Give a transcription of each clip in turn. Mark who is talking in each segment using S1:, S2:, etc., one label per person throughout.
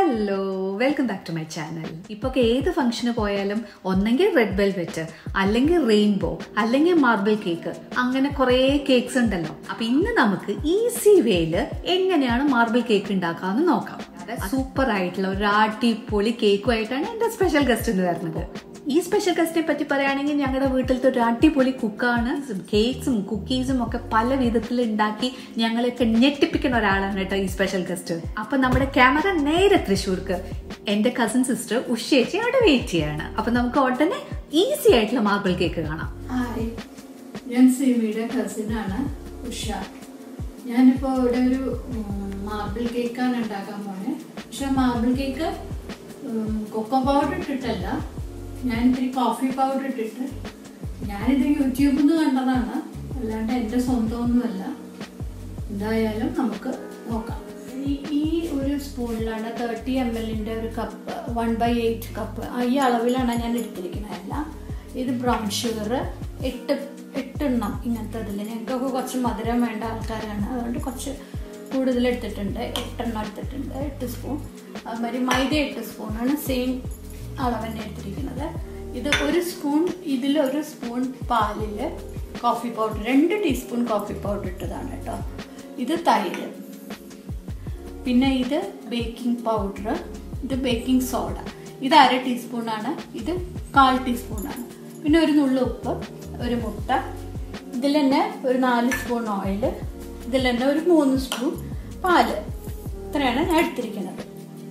S1: hello welcome back to my channel ഇപ്പോൾ ഏത് ഫംഗ്ഷന് പോയാലും ഒന്നെങ്കിൽ റെഡ് വെൽവെറ്റ് അല്ലെങ്കിൽ റെയിൻബോ അല്ലെങ്കിൽ മാർബിൾ കേക്ക് അങ്ങനെ കുറേ കേക്ക്സ് ഉണ്ടല്ലോ അപ്പൊ ഇന്ന് നമുക്ക് ഈസി വേയില് എങ്ങനെയാണ് മാർബിൾ കേക്ക് ഉണ്ടാക്കാമെന്ന് നോക്കാം സൂപ്പർ ആയിട്ടുള്ള ഒരു അടിപൊളി കേക്കുമായിട്ടാണ് എന്റെ സ്പെഷ്യൽ ഗസ്റ്റ് എന്ന് വരുന്നത് ഈ സ്പെഷ്യൽ ഗസ്റ്റിനെ പറ്റി പറയുകയാണെങ്കിൽ ഞങ്ങളുടെ വീട്ടിലത്തെ ഒരു അടിപൊളി കുക്കാണ് കേക്ക്സും കുക്കീസും ഒക്കെ പല വിധത്തിൽ ഉണ്ടാക്കി ഞങ്ങളെയൊക്കെ ഞെട്ടിപ്പിക്കുന്ന ഒരാളാണ് കേട്ടോ ഈ സ്പെഷ്യൽ ഗസ്റ്റ് അപ്പൊ നമ്മുടെ ക്യാമറ നേരെ തൃശ്ശൂർക്ക് എന്റെ കസിൻ സിസ്റ്റർ ഉഷേച്ചി അവിടെ വെയിറ്റ് ചെയ്യാണ് അപ്പൊ നമുക്ക് ഉടനെ ഈസി ആയിട്ടുള്ള മാർബിൾ കേക്ക് കാണാം
S2: ഹായ് ഞാൻ സിമിയുടെ കസിനാണ് ഉഷ ഞാനിപ്പോൾ ഇവിടെ ഒരു മാർബിൾ കേക്കാണ് ഉണ്ടാക്കാൻ പോണേ പക്ഷെ മാർബിൾ കേക്ക് കൊക്കോ പൗഡർ ഇട്ടിട്ടല്ല ഞാൻ ഇത്തിരി കോഫി പൗഡർ ഇട്ടിട്ട് ഞാനിത് യൂട്യൂബിൽ നിന്ന് കണ്ടതാണ് അല്ലാണ്ട് എൻ്റെ സ്വന്തമൊന്നുമല്ല എന്തായാലും നമുക്ക് നോക്കാം ഈ ഈ ഒരു സ്പൂണിലാണ് തേർട്ടി എം എല്ലിൻ്റെ ഒരു cup one by eight cup ഈ അളവിലാണ് ഞാൻ എടുത്തിരിക്കുന്നത് അല്ല ഇത് ബ്രൗൺ ഷുഗർ എട്ട് എട്ടെണ്ണം ഇങ്ങനത്തെ ഇതിൽ ഞങ്ങൾക്കൊക്കെ കുറച്ച് മധുരം വേണ്ട ആൾക്കാരാണ് അതുകൊണ്ട് കുറച്ച് കൂടുതൽ എടുത്തിട്ടുണ്ട് എട്ടെണ്ണം എടുത്തിട്ടുണ്ട് എട്ട് സ്പൂൺ അതുമാതിരി മൈദ എട്ട് സ്പൂണാണ് സെയിം അളവ് തന്നെ എടുത്തിരിക്കുന്നത് ഇത് ഒരു സ്പൂൺ ഇതിൽ ഒരു സ്പൂൺ പാലിൽ കോഫി പൗഡർ രണ്ട് ടീസ്പൂൺ കോഫി പൗഡർ ഇട്ടതാണ് കേട്ടോ ഇത് തൈര് പിന്നെ ഇത് ബേക്കിംഗ് പൗഡർ ഇത് ബേക്കിംഗ് സോഡ ഇത് അര ടീസ്പൂണാണ് ഇത് കാൽ ടീസ്പൂണാണ് പിന്നെ ഒരു നുള്ളു ഉപ്പ് ഒരു മുട്ട ഇതിൽ തന്നെ ഒരു നാല് സ്പൂൺ ഓയിൽ ഇതിൽ തന്നെ ഒരു മൂന്ന് സ്പൂൺ പാല് ഇത്രയാണ് ഞാൻ എടുത്തിരിക്കുന്നത്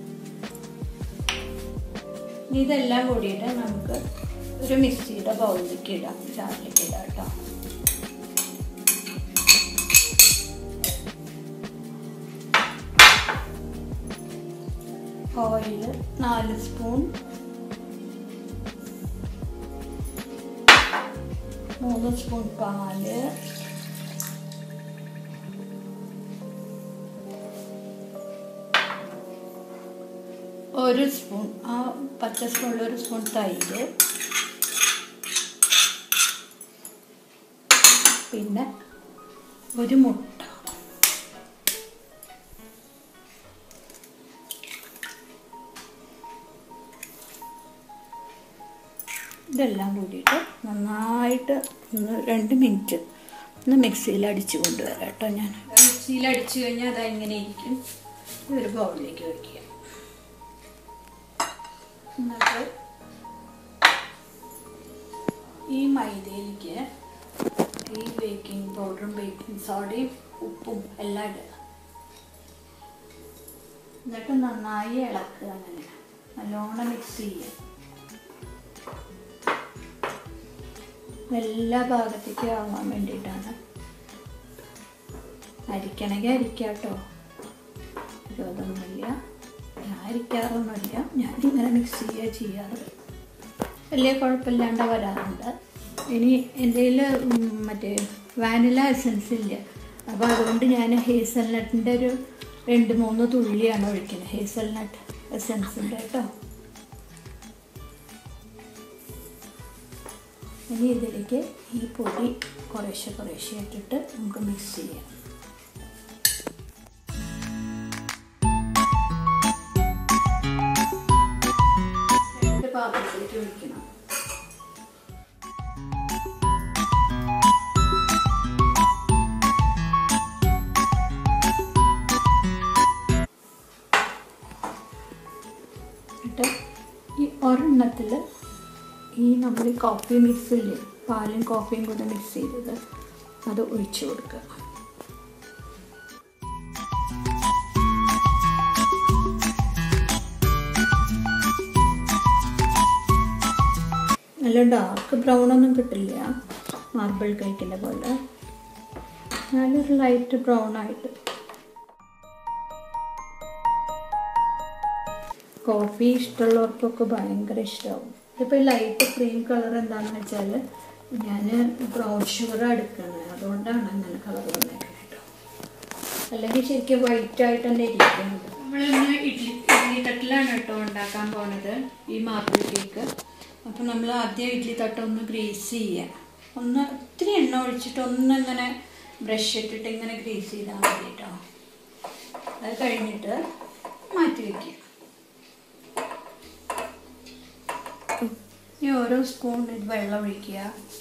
S2: ഇനി ഇതെല്ലാം കൂടിയിട്ട് നമുക്ക് ഒരു മിക്സിയുടെ ബൗളിലേക്ക് ഇടാം ജാറിലേക്ക് ഇടാം കേട്ടോ ഓയിൽ നാല് സ്പൂൺ മൂന്ന് സ്പൂൺ പാല് ഒരു സ്പൂൺ ആ പച്ച സ്പൂണിൽ ഒരു സ്പൂൺ തൈര് പിന്നെ ഒരു മുട്ട ഇതെല്ലാം കൂടിയിട്ട് നന്നായിട്ട് ഒന്ന് രണ്ട് മിനിറ്റ് ഒന്ന് മിക്സിയിൽ അടിച്ച് കൊണ്ടുവരാം കേട്ടോ ഞാൻ മിക്സിയിൽ അടിച്ചു കഴിഞ്ഞാൽ അത് ഇങ്ങനെ ഇരിക്കും ഒരു ബൗളിലേക്ക് വയ്ക്കുക എന്നിട്ട് ഈ മൈദയിലേക്ക് ഈ ബേക്കിംഗ് പൗഡറും ബേക്കിംഗ് സോഡയും ഉപ്പും എല്ലാം ഇടുക എന്നിട്ട് നന്നായി ഇളക്കുക അങ്ങനെ നല്ലോണം മിക്സ് ചെയ്യുക എല്ലാ ഭാഗത്തേക്കും ആവാൻ വേണ്ടിയിട്ടാണ് അരിക്കണമെങ്കിൽ അരിക്കാം കേട്ടോ വിരോധമൊന്നുമില്ല ഞാൻ അരിക്കാറൊന്നുമില്ല ഞാനിങ്ങനെ മിക്സ് ചെയ്യുക ചെയ്യാറ് വലിയ കുഴപ്പമില്ലാണ്ട് വരാറുണ്ട് ഇനി എൻ്റെ കയ്യിൽ മറ്റേ വാനില എസൻസ് ഇല്ല അപ്പോൾ അതുകൊണ്ട് ഞാൻ ഹേസൽനട്ടിൻ്റെ ഒരു രണ്ട് മൂന്ന് തുള്ളിയാണ് ഒഴിക്കുന്നത് ഹേസൽനട്ട് എസൻസിൻ്റെ കേട്ടോ ഇനി ഇതിലേക്ക് ഈ പൊടി കുറേശ്ശെ കുറേശ്ശെ ഇട്ടിട്ട് നമുക്ക് മിക്സ് ചെയ്യാം രണ്ട് പാത്രത്തിലേക്ക് ഒഴിക്കണം എന്നിട്ട് ഈ ഒരെണ്ണത്തിൽ ഈ നമ്മൾ ഈ കോഫി മിക്സില്ലേ പാലും കോഫിയും കൂടെ മിക്സ് ചെയ്തത് അത് ഒഴിച്ചു കൊടുക്കുക നല്ല ഡാർക്ക് ബ്രൗൺ ഒന്നും കിട്ടില്ല മാർബിൾ കേക്കിൻ്റെ പോലെ നല്ലൊരു ലൈറ്റ് ബ്രൗൺ ആയിട്ട് കോഫി ഇഷ്ടമുള്ളവർക്കൊക്കെ ഭയങ്കര ഇഷ്ടമാവും ഇതിപ്പോൾ ലൈറ്റ് ക്രീം കളർ എന്താണെന്ന് വെച്ചാൽ ഞാൻ ബ്രൗൺ ഷുഗർ എടുക്കുന്നത് അതുകൊണ്ടാണ് അങ്ങനെ കളർ വന്നേക്കുന്നത് കേട്ടോ അല്ലെങ്കിൽ ശരിക്കും വൈറ്റ് ആയിട്ട് തന്നെ ഇരിക്കുന്നത് നമ്മളിന്ന് ഇഡ്ലി ഇഡ്ലി തട്ടിലാണ് കേട്ടോ ഉണ്ടാക്കാൻ പോണത് ഈ മാർബിൾ കേക്ക് അപ്പോൾ നമ്മൾ ആദ്യം ഇഡ്ലി തട്ട ഒന്ന് ഗ്രീസ് ചെയ്യുക ഒന്ന് ഇത്തിരി എണ്ണ ഒഴിച്ചിട്ട് ഒന്നിങ്ങനെ ബ്രഷ് ഇട്ടിട്ട് ഇങ്ങനെ ഗ്രീസ് ചെയ്താൽ മതി കേട്ടോ അത് കഴിഞ്ഞിട്ട് മാറ്റി വയ്ക്കുക ഇനി ഓരോ സ്പൂൺ ഇത് വെള്ളം ഒഴിക്കുക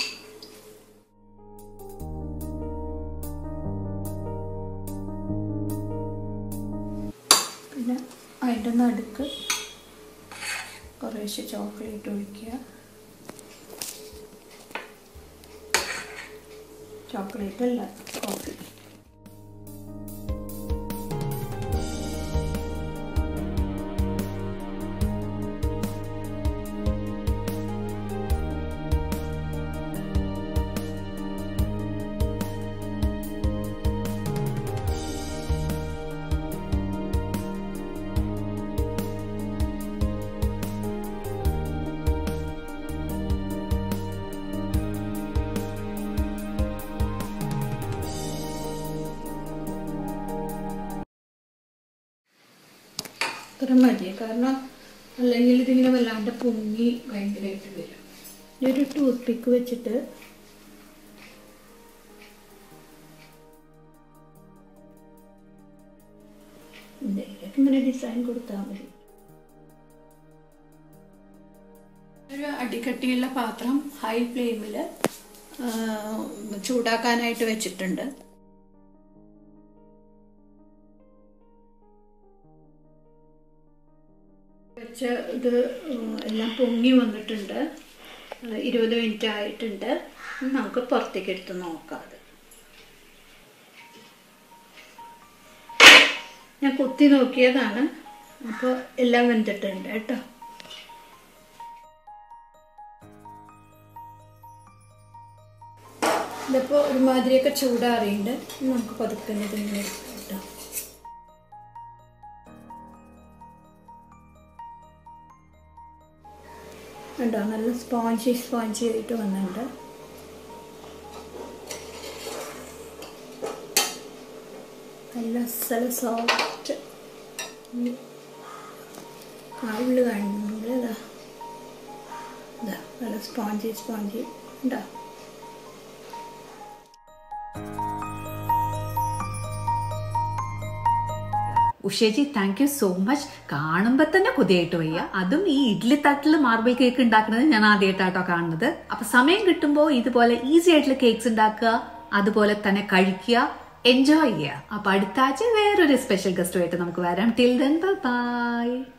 S2: പിന്നെ അതിൻ്റെ നടുക്ക് കുറേശ്ശെ ചോക്ലേറ്റ് ഒഴിക്കുക ചോക്ലേറ്റ് അല്ല കോഫി ഇത്ര മതി കാരണം അല്ലെങ്കിൽ ഇതിങ്ങനെ വല്ലാണ്ട് പൊങ്ങി ഭയങ്കരമായിട്ട് വരും ഇനി ഒരു ടൂത്ത് പിക്ക് വെച്ചിട്ട് എന്തെങ്കിലുമൊക്കെ ഇങ്ങനെ ഡിസൈൻ കൊടുത്താൽ മതി ഒരു അടിക്കട്ടിയുള്ള പാത്രം ഹൈ ഫ്ലെയിമിൽ ചൂടാക്കാനായിട്ട് വെച്ചിട്ടുണ്ട് വെച്ച ഇത് ഉം, എല്ലാം പൊങ്ങി വന്നിട്ടുണ്ട് ഏഹ് ഇരുപത് മിനിറ്റ് ആയിട്ടുണ്ട് ഇനി നമുക്ക് പുറത്തേക്ക് എടുത്ത് നോക്കാം അത് ഞാൻ കുത്തി നോക്കിയതാണ് അപ്പോൾ എല്ലാം വെന്തിട്ടുണ്ട് കേട്ടോ ഇതിപ്പോൾ ഒരുമാതിരിയൊക്കെ ചൂടാറിയുണ്ട് ഇനി നമുക്ക് പതുക്കെ ഇതിങ്ങനെ എടുക്കാം കേട്ടോ ഉണ്ടോ നല്ല സ്പോഞ്ചി സ്പോഞ്ചി ആയിട്ട് വന്നിട്ടുണ്ട് നല്ല സ്ഥല സോഫ്റ്റ് കാവില് കാണുന്നുണ്ട് ഇതാ ഇതാ നല്ല സ്പോഞ്ചി സ്പോഞ്ചി ഉണ്ടോ
S1: ഉഷേജി താങ്ക് യു സോ മച്ച് കാണുമ്പോൾ തന്നെ കൊതിയായിട്ട് വയ്യ അതും ഈ ഇഡ്ലി തട്ടിൽ മാർബിൾ കേക്ക് ഉണ്ടാക്കുന്നത് ഞാൻ ആദ്യമായിട്ടാട്ടോ കാണുന്നത് അപ്പൊ സമയം കിട്ടുമ്പോൾ ഇതുപോലെ ഈസി ആയിട്ടുള്ള കേക്ക്സ് ഉണ്ടാക്കുക അതുപോലെ തന്നെ കഴിക്കുക എൻജോയ് ചെയ്യുക അപ്പൊ അടുത്ത ആഴ്ച വേറൊരു സ്പെഷ്യൽ ഗസ്റ്റുമായിട്ട് നമുക്ക് വരാം ടിൽ ദെൻ ബൈ